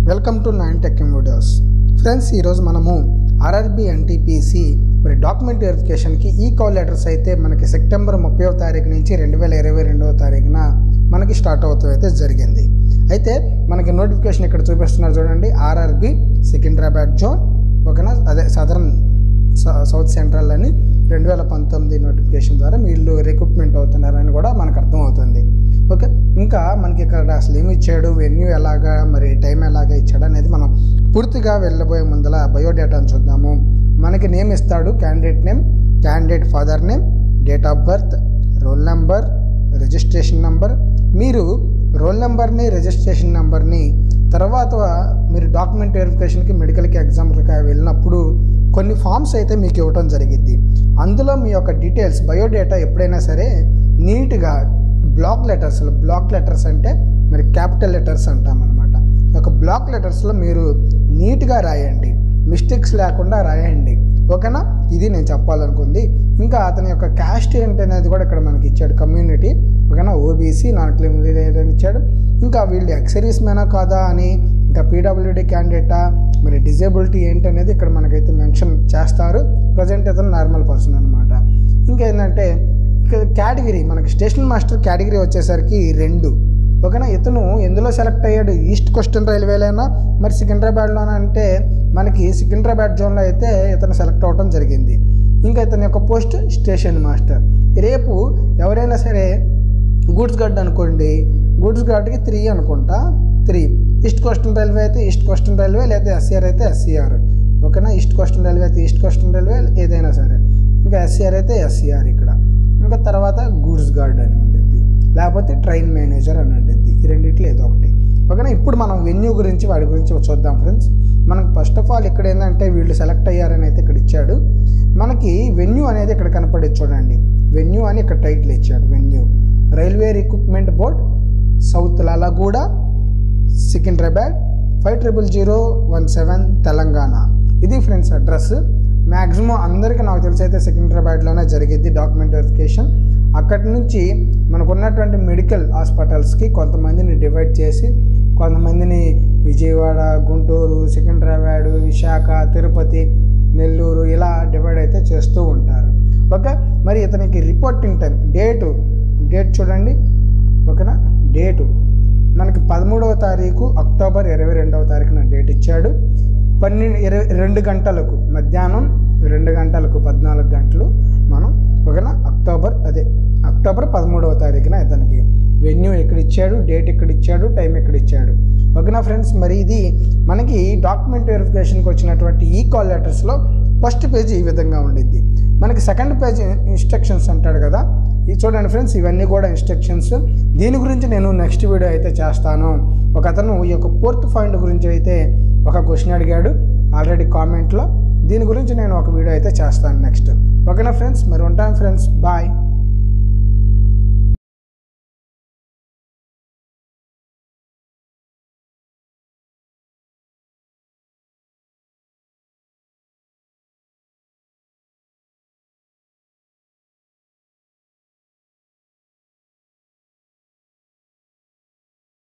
welcome to nine tech videos friends ఈరోజు మనము RRB NTPC మరి డాక్యుమెంట్ వెరిఫికేషన్కి ఈ కాల్ లెటర్స్ అయితే మనకి సెప్టెంబర్ ముప్పైవ తారీఖు నుంచి రెండు వేల ఇరవై రెండవ తారీఖున మనకి స్టార్ట్ అవుతూ అయితే జరిగింది అయితే మనకి నోటిఫికేషన్ ఇక్కడ చూపిస్తున్నారు చూడండి ఆర్ఆర్బి సికింద్రాబాద్ జోన్ ఓకేనా అదే సదరన్ స- సౌత్ సెంట్రల్ అని రెండు వేల పంతొమ్మిది నోటిఫికేషన్ ద్వారా వీళ్ళు రిక్రూట్మెంట్ అవుతున్నారని కూడా మనకు అర్థమవుతుంది ఓకే ఇంకా మనకి ఇక్కడ అసలు ఏమి ఇచ్చాడు వెన్యూ ఎలాగా మరి టైం ఎలాగా ఇచ్చాడు అనేది మనం పూర్తిగా వెళ్ళబోయే ముందల బయోడేటాను చూద్దాము మనకి నేమ్ ఇస్తాడు candidate name candidate father name date of birth roll number registration number మీరు రోల్ నెంబర్ని రిజిస్ట్రేషన్ నెంబర్ని తర్వాత మీరు డాక్యుమెంట్ వెరిఫికేషన్కి మెడికల్కి ఎగ్జామ్కి వెళ్ళినప్పుడు కొన్ని ఫామ్స్ అయితే మీకు ఇవ్వటం జరిగిద్ది అందులో మీ యొక్క డీటెయిల్స్ బయోడేటా ఎప్పుడైనా సరే నీట్గా బ్లాక్ లెటర్స్ బ్లాక్ లెటర్స్ అంటే మరి క్యాపిటల్ లెటర్స్ అంటామన్నమాట ఒక బ్లాక్ లెటర్స్లో మీరు నీట్గా రాయండి మిస్టేక్స్ లేకుండా రాయండి ఓకేనా ఇది నేను చెప్పాలనుకుంది ఇంకా అతని యొక్క క్యాస్ట్ ఏంటి అనేది కూడా ఇక్కడ మనకి ఇచ్చాడు కమ్యూనిటీ ఓకేనా ఓబీసీ నాన్ క్రిమినల్ అని ఇచ్చాడు ఇంకా వీళ్ళు ఎక్సరీస్ మేనా కాదా అని ఇంకా పీడబ్ల్యూడి క్యాండిడేటా మరి డిజేబిలిటీ ఏంటి అనేది ఇక్కడ మనకైతే మెన్షన్ చేస్తారు ప్రజెంట్ అతను నార్మల్ పర్సన్ అనమాట ఇంకేంటంటే ఇక కేటగిరీ మనకి స్టేషన్ మాస్టర్ కేటగిరీ వచ్చేసరికి రెండు ఓకేనా ఇతను ఎందులో సెలెక్ట్ అయ్యాడు ఈస్ట్ కోస్టల్ రైల్వేలోనా మరి సికింద్రాబాద్లోనా అంటే మనకి సికింద్రాబాద్ జోన్లో అయితే ఇతను సెలెక్ట్ అవ్వడం జరిగింది ఇంకా ఇతని యొక్క పోస్ట్ స్టేషన్ మాస్టర్ రేపు ఎవరైనా సరే గూడ్స్ గడ్ అనుకోండి గూడ్స్ గడ్కి త్రీ అనుకుంటా త్రీ ఈస్ట్ కోస్టల్ రైల్వే అయితే ఈస్ట్ కోస్టల్ రైల్వే లేదా ఎస్సీఆర్ అయితే ఎస్సీఆర్ ఓకేనా ఈస్ట్ కోస్టల్ రైల్వే అయితే ఈస్ట్ కోస్టల్ రైల్వే ఏదైనా సరే ఇంకా ఎస్సీఆర్ అయితే ఎస్సీఆర్ ఇక్కడ ఇంకా తర్వాత గూడ్స్ గార్డ్ అని ఉండిద్ది లేకపోతే ట్రైన్ మేనేజర్ అని ఉండిద్ది ఈ రెండిట్లో ఏదో ఒకటి ఓకేనా ఇప్పుడు మనం వెన్యూ గురించి వాడి గురించి చూద్దాం ఫ్రెండ్స్ మనకు ఫస్ట్ ఆఫ్ ఆల్ ఇక్కడ ఏంటంటే వీళ్ళు సెలెక్ట్ అయ్యారని అయితే ఇక్కడ ఇచ్చాడు మనకి వెన్యూ అనేది ఇక్కడ కనపడేది చూడండి వెన్యూ అని ఇక్కడ టైటిల్ ఇచ్చాడు venue railway recruitment board south Lallaguda Secunderabad five triple zero one seven Telangana ఇది ఫ్రెండ్స్ అడ్రస్ మ్యాక్సిమం అందరికీ నాకు తెలిసి అయితే సికింద్రాబాద్లోనే జరిగింది డాక్యుమెంట్ వెరిఫికేషన్ అక్కడి నుంచి మనకు ఉన్నటువంటి మెడికల్ హాస్పిటల్స్కి కొంతమందిని డివైడ్ చేసి కొంతమందిని విజయవాడ గుంటూరు సికింద్రాబాద్ విశాఖ తిరుపతి నెల్లూరు ఇలా డివైడ్ అయితే చేస్తూ ఉంటారు ఓకే మరి ఇతనికి రిపోర్టింగ్ టైం డేటు డేట్ చూడండి ఓకేనా డేటు మనకి పదమూడవ తారీఖు అక్టోబర్ ఇరవై రెండవ తారీఖున డేట్ ఇచ్చాడు పన్నెండు ఇరవై రెండు గంటలకు మధ్యాహ్నం రెండు గంటలకు పద్నాలుగు గంటలు మనం ఓకేనా అక్టోబర్ అదే అక్టోబర్ పదమూడవ తారీఖున ఇతనికి వెన్యూ ఎక్కడ ఇచ్చాడు డేట్ ఎక్కడ ఇచ్చాడు టైం ఎక్కడ ఇచ్చాడు ఓకేనా ఫ్రెండ్స్ మరి ఇది మనకి డాక్యుమెంట్ వెరిఫికేషన్కి వచ్చినటువంటి ఈ కాల్ లెటర్స్లో ఫస్ట్ పేజ్ ఈ విధంగా ఉండిద్ది మనకి సెకండ్ పేజ్ ఇన్స్ట్రక్షన్స్ అంటాడు కదా ఇది చూడండి ఫ్రెండ్స్ ఇవన్నీ కూడా ఇన్స్ట్రక్షన్స్ దీని గురించి నేను నెక్స్ట్ వీడియో అయితే చేస్తాను ఒక అతను ఈ యొక్క ఫోర్త్ పాయింట్ గురించి అయితే ఒక క్వశ్చన్ అడిగాడు ఆల్రెడీ కామెంట్లో దీని గురించి నేను ఒక వీడియో అయితే చేస్తాను నెక్స్ట్ ఓకేనా ఫ్రెండ్స్ మరి ఉంటాను ఫ్రెండ్స్ బాయ్